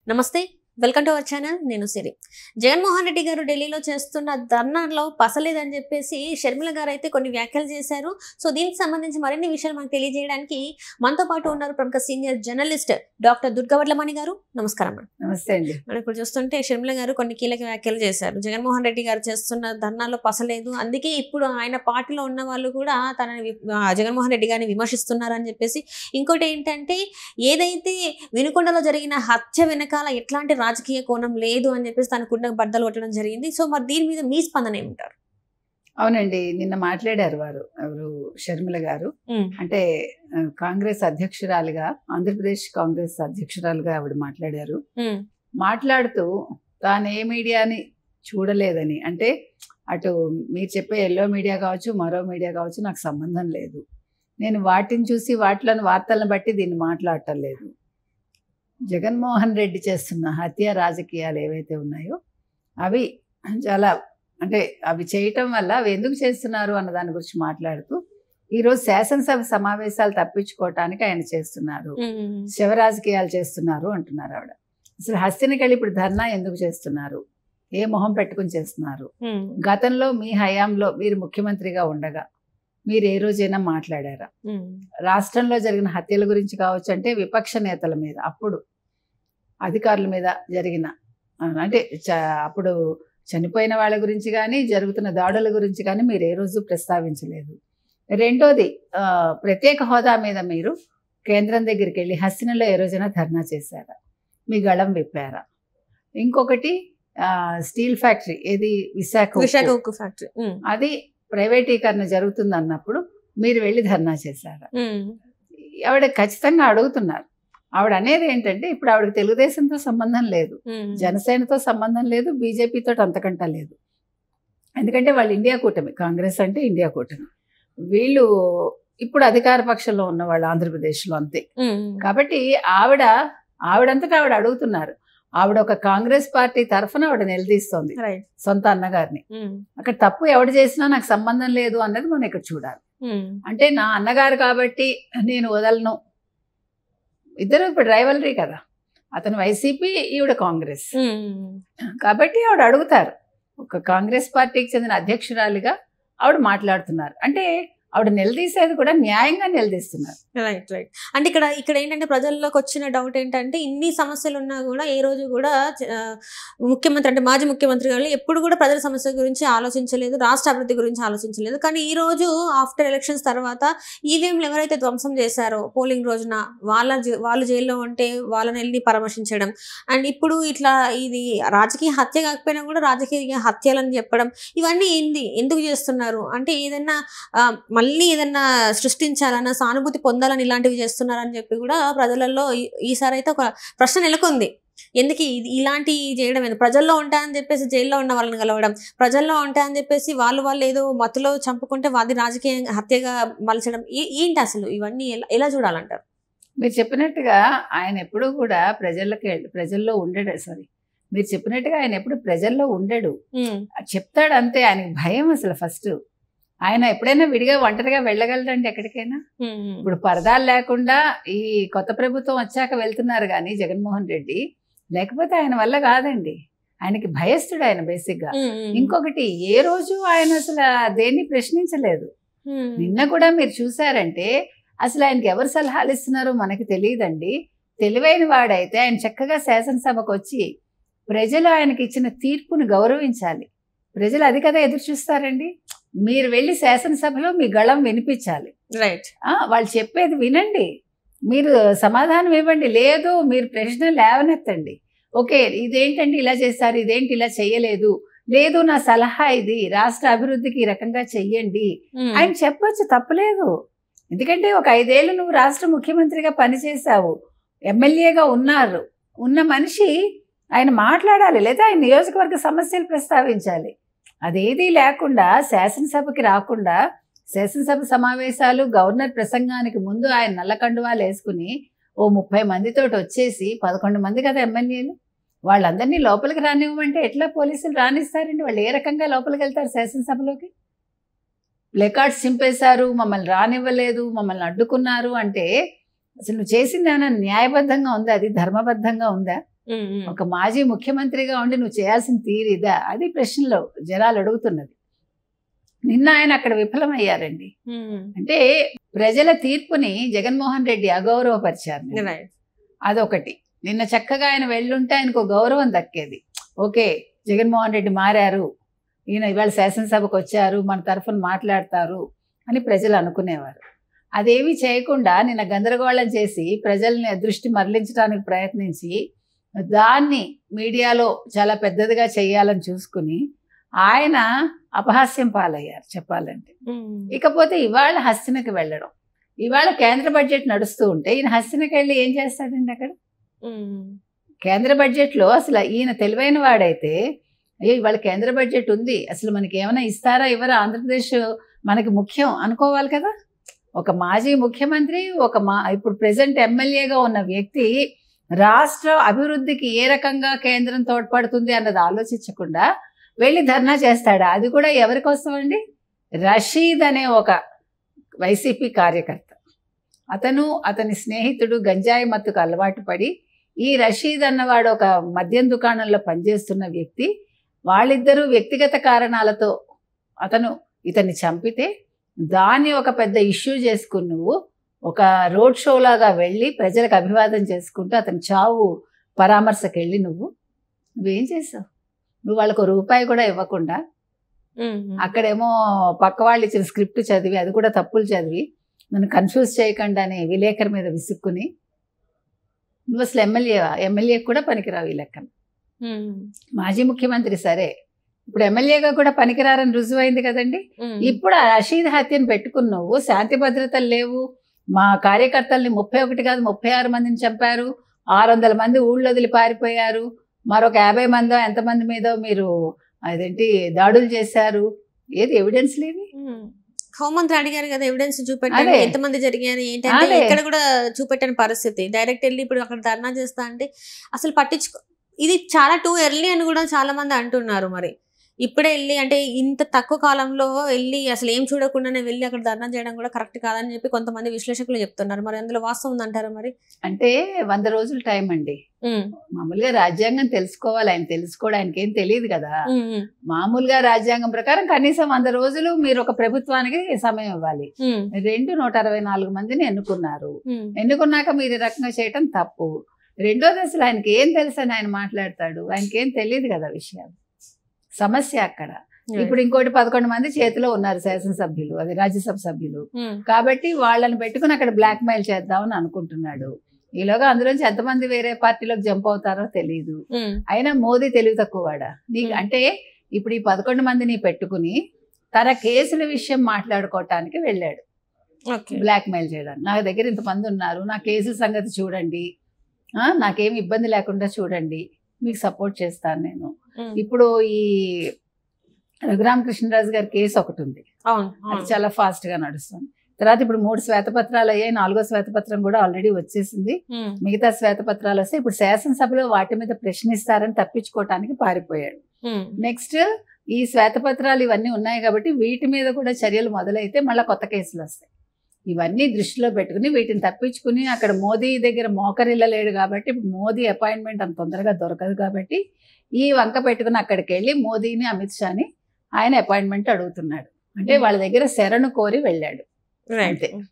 నమస్తే welcome to our channel నేను సిరి జగన్మోహన్ రెడ్డి గారు ఢిల్లీలో చేస్తున్న ధర్నాలో పసలేదని చెప్పేసి షర్మిల గారు అయితే కొన్ని వ్యాఖ్యలు చేశారు సో దీనికి సంబంధించి మరిన్ని విషయాలు మనకు తెలియజేయడానికి మనతో పాటు ఉన్నారు ప్రముఖ సీనియర్ జర్నలిస్ట్ డాక్టర్ దుర్గవడ్లమణి గారు నమస్కారం మేడం నమస్తే అండి మనం ఇప్పుడు చూస్తుంటే షర్మిల గారు కొన్ని కీలక వ్యాఖ్యలు చేశారు జగన్మోహన్ రెడ్డి గారు చేస్తున్న ధర్నాలో పసలేదు అందుకే ఇప్పుడు ఆయన పార్టీలో ఉన్న వాళ్ళు కూడా తనని వి- ఆ, జగన్మోహన్ రెడ్డి గారిని విమర్శిస్తున్నారని చెప్పేసి ఇంకోటి ఏంటంటే ఏదైతే వినుకొండలో జరిగిన హత్య వెనకాల ఎట్లాంటి రాజకీయ కోణం లేదు అని చెప్పేసి తనకున్న బద్దలు కొట్టడం జరిగింది సో మరి దీని మీద మీ స్పందన ఏమంటారు అవునండి నిన్న మాట్లాడారు వారు ఎవరు షర్మిల గారు అంటే ఆ, కాంగ్రెస్ అధ్యక్షురాలుగా ఆంధ్రప్రదేశ్ కాంగ్రెస్ అధ్యక్షురాలుగా ఆవిడ మాట్లాడారు మాట్లాడుతూ తాను ఏ మీడియాని చూడలేదని అంటే అటు మీరు చెప్పే ఎల్లో మీడియా కావచ్చు మరో మీడియా కావచ్చు నాకు సంబంధం లేదు నేను వాటిని చూసి వాటిలోని వార్తలను బట్టి దీన్ని మాట్లాడటం లేదు జగన్మోహన్ రెడ్డి చేస్తున్న హత్య రాజకీయాలు ఏవైతే ఉన్నాయో అవి చాలా అంటే అవి చేయటం వల్ల అవి ఎందుకు చేస్తున్నారు అన్న దాని గురించి మాట్లాడుతూ ఈరోజు శాసనసభ సమావేశాలు తప్పించుకోవటానికి ఆయన చేస్తున్నారు శివ రాజకీయాలు చేస్తున్నారు అంటున్నారు ఆవిడ అసలు హస్తినికెళ్ళి ఇప్పుడు ధర్నా ఎందుకు చేస్తున్నారు ఏ మొహం పెట్టుకుని చేస్తున్నారు గతంలో మీ హయాంలో మీరు ముఖ్యమంత్రిగా ఉండగా మీరు ఏ రోజైనా మాట్లాడారా రాష్ట్రంలో జరిగిన హత్యల గురించి కావచ్చు అంటే విపక్ష నేతల మీద అప్పుడు అధికారుల మీద జరిగిన ఆ, అంటే చ- అప్పుడు చనిపోయిన వాళ్ళ గురించి కానీ జరుగుతున్న దాడుల గురించి కానీ మీరు ఏ రోజు ప్రస్తావించలేదు రెండోది ఆ, ప్రత్యేక హోదా మీద మీరు కేంద్రం దగ్గరికి వెళ్ళి హస్తినలో ఏ రోజైనా ధర్నా చేశారా మీ గళం విప్పారా ఇంకొకటి ఆ, స్టీల్ ఫ్యాక్టరీ ఏది విశాఖ ఉక్కు. విశాఖ ఉక్కు ఫ్యాక్టరీ అది ప్రైవేటీకరణ జరుగుతుంది అన్నప్పుడు మీరు వెళ్ళి ధర్నా చేశారా ఆవిడ ఖచ్చితంగా అడుగుతున్నారు ఆవిడ అనేది ఏంటంటే ఇప్పుడు ఆవిడకి తెలుగుదేశంతో సంబంధం లేదు జనసేనతో సంబంధం లేదు బీజేపీతో అంతకంటా లేదు ఎందుకంటే వాళ్ళు ఇండియా కూటమి కాంగ్రెస్ అంటే ఇండియా కూటమి వీళ్ళు ఇప్పుడు అధికార పక్షంలో ఉన్న వాళ్ళు ఆంధ్రప్రదేశ్లో అంతే కాబట్టి ఆవిడ ఆవిడంతటా ఆవిడ అడుగుతున్నారు ఆవిడ ఒక కాంగ్రెస్ పార్టీ తరఫున ఆవిడ నిలదీస్తోంది రైట్ సొంత అన్నగారిని అక్కడ తప్పు ఎవడు చేసినా నాకు సంబంధం లేదు అన్నది మనం ఇక్కడ చూడాలి అంటే నా అన్నగారు కాబట్టి నేను వదలను ఇద్దరు ఇప్పుడు రైవలరీ కదా అతను వైసీపీ ఈవిడ కాంగ్రెస్ కాబట్టి ఆవిడ అడుగుతారు ఒక కాంగ్రెస్ పార్టీకి చెందిన అధ్యక్షురాలిగా ఆవిడ మాట్లాడుతున్నారు అంటే ఆవిడ నిలదీసేది కూడా న్యాయంగా నిలదీస్తున్నారు రైట్ రైట్ అంటే ఇక్కడ ఇక్కడ ఏంటంటే ప్రజల్లోకి వచ్చిన డౌట్ ఏంటంటే ఇన్ని సమస్యలు ఉన్నా కూడా ఏ రోజు కూడా ఆ, ముఖ్యమంత్రి అంటే మాజీ ముఖ్యమంత్రి గారు ఎప్పుడు కూడా ప్రజల సమస్య గురించి ఆలోచించలేదు రాష్ట్ర అభివృద్ధి గురించి ఆలోచించలేదు కానీ ఈ రోజు ఆఫ్టర్ ఎలక్షన్స్ తర్వాత ఈవీఎంలు ఎవరైతే ధ్వంసం చేశారో పోలింగ్ రోజున వాళ్ళ జై- వాళ్ళు జైల్లో ఉంటే వాళ్ళని వెళ్ళి పరామర్శించడం అండ్ ఇప్పుడు ఇట్లా ఇది రాజకీయ హత్య కాకపోయినా కూడా రాజకీయ హత్యలని చెప్పడం ఇవన్నీ ఏంది ఎందుకు చేస్తున్నారు అంటే ఏదైనా ఆ, మళ్ళీ ఏదైనా సృష్టించాలన్న సానుభూతి పొందాలని ఇలాంటివి చేస్తున్నారని చెప్పి కూడా ప్రజలలో ఈ- ఈసారి అయితే ఒక ప్రశ్న నెలకొంది ఎందుకు ఇది ఇలాంటి చేయడం ఎందుకు ప్రజల్లో ఉంటాయని చెప్పేసి జైల్లో ఉన్న వాళ్ళని కలవడం ప్రజల్లో ఉంటాయని చెప్పేసి వాళ్ళు వాళ్ళు ఏదో మత్తులో చంపుకుంటే అది రాజకీయ హత్యగా మలచడం ఏ- ఏంటి అసలు ఇవన్నీ ఎలా ఎలా చూడాలంటారు మీరు చెప్పినట్టుగా ఆయన ఎప్పుడూ కూడా ప్రజలకి ప్రజల్లో ఉండడు సారీ మీరు చెప్పినట్టుగా ఆయన ఎప్పుడు ప్రజల్లో ఉండడు చెప్తాడు అంతే ఆయనకి భయం అసలు ఫస్ట్ ఆయన ఎప్పుడైనా విడిగా ఒంటరిగా వెళ్ళగలడండి ఎక్కడికైనా ఇప్పుడు పరదాలు లేకుండా ఈ కొత్త ప్రభుత్వం వచ్చాక వెళ్తున్నారు కానీ జగన్మోహన్ రెడ్డి లేకపోతే ఆయన వల్ల కాదండి ఆయనకి భయస్తుడు ఆయన బేసిక్గా ఇంకొకటి ఏ రోజు ఆయన అసలు దేన్ని ప్రశ్నించలేదు నిన్న కూడా మీరు చూసారంటే అసలు ఆయనకి ఎవరు సలహాలు ఇస్తున్నారో మనకి తెలియదండి తెలివైన వాడైతే ఆయన చక్కగా శాసనసభకు వచ్చి ప్రజలు ఆయనకి ఇచ్చిన తీర్పును గౌరవించాలి ప్రజలు అది కదా ఎదురు చూస్తారండి మీరు వెళ్ళి శాసనసభలో మీ గళం వినిపించాలి రైట్ ఆ, వాళ్ళు చెప్పేది వినండి మీరు సమాధానం ఇవ్వండి లేదు మీరు ప్రశ్న లేవనెత్తండి ఓకే ఇదేంటండి ఇలా చేస్తారు ఇదేంటి ఇలా చేయలేదు లేదు నా సలహా ఇది రాష్ట్ర అభివృద్ధికి ఈ రకంగా చెయ్యండి ఆయన చెప్పొచ్చు తప్పలేదు ఎందుకంటే ఒక ఐదేళ్ళు నువ్వు రాష్ట్ర ముఖ్యమంత్రిగా పనిచేశావు ఎమ్మెల్యేగా ఉన్నారు ఉన్న మనిషి ఆయన మాట్లాడాలి లేదా ఆయన నియోజకవర్గ సమస్యలు ప్రస్తావించాలి అదేదీ లేకుండా శాసనసభకి రాకుండా శాసనసభ సమావేశాలు గవర్నర్ ప్రసంగానికి ముందు ఆయన నల్లకండువాలు వేసుకుని ఓ ముప్పై మందితోటి వచ్చేసి పదకొండు మంది కదా ఎమ్మెల్యేలు వాళ్ళందరినీ లోపలికి రానివ్వమంటే ఎట్లా పోలీసులు రానిస్తారండి వాళ్ళు ఏ రకంగా లోపలికి వెళ్తారు శాసనసభలోకి ప్లెకార్డ్స్ చింపేశారు మమ్మల్ని రానివ్వలేదు మమ్మల్ని అడ్డుకున్నారు అంటే అసలు నువ్వు చేసింది ఏమైనా న్యాయబద్ధంగా ఉందా అది ధర్మబద్ధంగా ఉందా ఉమ్, ఉమ్. ఒక మాజీ ముఖ్యమంత్రిగా ఉండి నువ్వు చేయాల్సిన తీరు ఇదా అది ప్రశ్నలో జనాలు అడుగుతున్నది నిన్న ఆయన అక్కడ విఫలమయ్యారండి ఉమ్, అంటే ప్రజల తీర్పుని జగన్మోహన్ రెడ్డి అగౌరవపరిచారు నిన్న. రైట్ అదొకటి నిన్న చక్కగా ఆయన వెళ్ళుంటే ఆయనకు ఒక గౌరవం దక్కేది ఓకే జగన్మోహన్ రెడ్డి మారారు ఈయన ఇవాళ శాసనసభకు వచ్చారు మన తరఫున మాట్లాడతారు అని ప్రజలు అనుకునేవారు అదేమీ చేయకుండా నిన్న గందరగోళం చేసి ప్రజల్ని దృష్టి మరలించడానికి ప్రయత్నించి దాన్ని మీడియాలో చాలా పెద్దదిగా చేయాలని చూసుకుని ఆయన అపహాస్యం పాలయ్యారు చెప్పాలంటే ఉమ్, ఇకపోతే ఇవాళ హస్తినకి వెళ్ళడం ఇవాళ కేంద్ర బడ్జెట్ నడుస్తూ ఉంటే ఈయన హస్తినకి వెళ్ళి ఏం చేస్తాడండి అక్కడ ఉమ్, కేంద్ర బడ్జెట్లో అసలు ఈయన తెలివైన వాడైతే అయ్యో ఇవాళ కేంద్ర బడ్జెట్ ఉంది అసలు మనకి ఏమైనా ఇస్తారా ఇవ్వరా ఆంధ్రప్రదేశ్ మనకి ముఖ్యం అనుకోవాలి కదా ఒక మాజీ ముఖ్యమంత్రి ఒక మా ఇప్పుడు ప్రెసెంట్ ఎమ్మెల్యేగా ఉన్న వ్యక్తి రాష్ట్ర అభివృద్ధికి ఏ రకంగా కేంద్రం తోడ్పడుతుంది అన్నది ఆలోచించకుండా వెళ్ళి ధర్నా చేస్తాడా అది కూడా ఎవరి కోసం అండి రషీద్ అనే ఒక వైసీపీ కార్యకర్త అతను అతని స్నేహితుడు గంజాయి మత్తుకు అలవాటు పడి ఈ రషీద్ అన్నవాడు ఒక మద్యం దుకాణంలో పనిచేస్తున్న వ్యక్తి వాళ్ళిద్దరూ వ్యక్తిగత కారణాలతో అతను ఇతన్ని చంపితే దాన్ని ఒక పెద్ద ఇష్యూ చేసుకుని నువ్వు ఒక రోడ్ షో లాగా వెళ్ళి ప్రజలకు అభివాదం చేసుకుంటూ అతని చావు పరామర్శకు వెళ్ళి నువ్వు నువ్వేం చేసావు నువ్వు వాళ్ళకు ఒక రూపాయి కూడా ఇవ్వకుండా ఉమ్, ఉమ్. అక్కడేమో పక్క వాళ్ళు ఇచ్చిన స్క్రిప్ట్ చదివి అది కూడా తప్పులు చదివి నన్ను కన్ఫ్యూజ్ చేయకుండా అని విలేకరు మీద విసుక్కుని నువ్వు అసలు ఎమ్మెల్యేవా ఎమ్మెల్యే కూడా పనికిరావు ఈ లెక్కన ఉమ్, మాజీ ముఖ్యమంత్రి సరే ఇప్పుడు ఎమ్మెల్యేగా కూడా పనికిరారని రుజువైంది కదండి ఉమ్. ఇప్పుడు ఆ రషీద్ హత్యను పెట్టుకుని నువ్వు శాంతి భద్రతలు లేవు మా కార్యకర్తల్ని ముప్పై ఒకటి కాదు ముప్పై ఆరు మందిని చంపారు ఆరు వందల మంది ఊళ్ళో వదిలి పారిపోయారు మరొక యాభై మందో ఎంతమంది మీదో మీరు అదేంటి దాడులు చేశారు ఏది ఎవిడెన్స్ లేవి ఉమ్. హోంమంత్రి అడిగారు కదా ఎవిడెన్స్ చూపెట్టారు అదే. ఎంతమంది జరిగారు ఏంటంటే అదే. ఇక్కడ కూడా చూపెట్టని పరిస్థితి డైరెక్ట్ వెళ్ళి ఇప్పుడు అక్కడ ధర్నా చేస్తా అంటే అసలు పట్టించుకో ఇది చాలా టూ ఎర్లీ అని కూడా చాలా మంది అంటున్నారు మరి ఇప్పుడే వెళ్ళి అంటే ఇంత తక్కువ కాలంలో వెళ్ళి అసలు ఏం చూడకుండానే వెళ్ళి అక్కడ ధర్నా చేయడం కూడా కరెక్ట్ కాదని చెప్పి కొంతమంది విశ్లేషకులు చెప్తున్నారు మరి అందులో వాస్తవం ఉందంటారా మరి అంటే వంద రోజులు టైం అండి ఉమ్, మామూలుగా రాజ్యాంగం తెలుసుకోవాలి ఆయన తెలుసుకోవడం ఆయనకి ఏం తెలియదు కదా ఉమ్, ఉమ్, మామూలుగా రాజ్యాంగం ప్రకారం కనీసం వంద రోజులు మీరు ఒక ప్రభుత్వానికి సమయం ఇవ్వాలి ఉమ్, రెండు నూట అరవై నాలుగు మందిని ఎన్నుకున్నారు ఉమ్, ఎన్నుకున్నాక మీరు ఈ రకంగా చేయటం తప్పు రెండోది అసలు ఆయనకి ఏం తెలుసు అని ఆయన మాట్లాడతాడు ఆయనకి ఏం తెలియదు కదా విషయాలు సమస్య అక్కడ ఇప్పుడు ఇంకోటి పదకొండు మంది చేతిలో ఉన్నారు శాసనసభ్యులు అది రాజ్యసభ సభ్యులు ఉమ్, కాబట్టి వాళ్ళని పెట్టుకుని అక్కడ బ్లాక్ మెయిల్ చేద్దామని అనుకుంటున్నాడు ఈలోగా అందులోంచి ఎంతమంది వేరే పార్టీలోకి జంప్ అవుతారో తెలియదు ఉమ్, అయినా మోదీ తెలివి తక్కువవాడా నీకు Hmm. అంటే ఇప్పుడు ఈ పదకొండు మందిని పెట్టుకుని తన కేసుల విషయం మాట్లాడుకోవటానికి వెళ్ళాడు ఓకే బ్లాక్ మెయిల్ చేయడానికి నా దగ్గర ఇంతమంది ఉన్నారు నా కేసుల సంగతి చూడండి ఆ, నాకేమి ఇబ్బంది లేకుండా చూడండి మీకు సపోర్ట్ చేస్తాను నేను ఉమ్, ఇప్పుడు ఈ రఘురామకృష్ణరాజు గారి కేసు ఒకటి ఉంది అవును అది అవును. చాలా ఫాస్ట్ గా నడుస్తుంది తర్వాత ఇప్పుడు మూడు శ్వేతపత్రాలు అయ్యాయి నాలుగో శ్వేతపత్రం కూడా ఆల్రెడీ వచ్చేసింది ఉమ్, మిగతా శ్వేతపత్రాలు వస్తే ఇప్పుడు శాసనసభలో వాటి మీద ప్రశ్నిస్తారని తప్పించుకోవటానికి పారిపోయాడు ఉమ్, నెక్స్ట్ ఈ శ్వేతపత్రాలు ఇవన్నీ ఉన్నాయి కాబట్టి వీటి మీద కూడా చర్యలు మొదలైతే మళ్ళీ కొత్త కేసులు వస్తాయి ఇవన్నీ దృష్టిలో పెట్టుకుని వీటిని తప్పించుకుని అక్కడ మోదీ దగ్గర మోకరిల్లలేడు కాబట్టి ఇప్పుడు మోదీ అపాయింట్మెంట్ అంత తొందరగా దొరకదు కాబట్టి ఈ వంక పెట్టుకుని అక్కడికి వెళ్ళి మోదీని అమిత్ షాని ఆయన అపాయింట్మెంట్ అడుగుతున్నాడు అంటే వాళ్ళ దగ్గర శరణు కోరి వెళ్ళాడు రైట్ అంతే.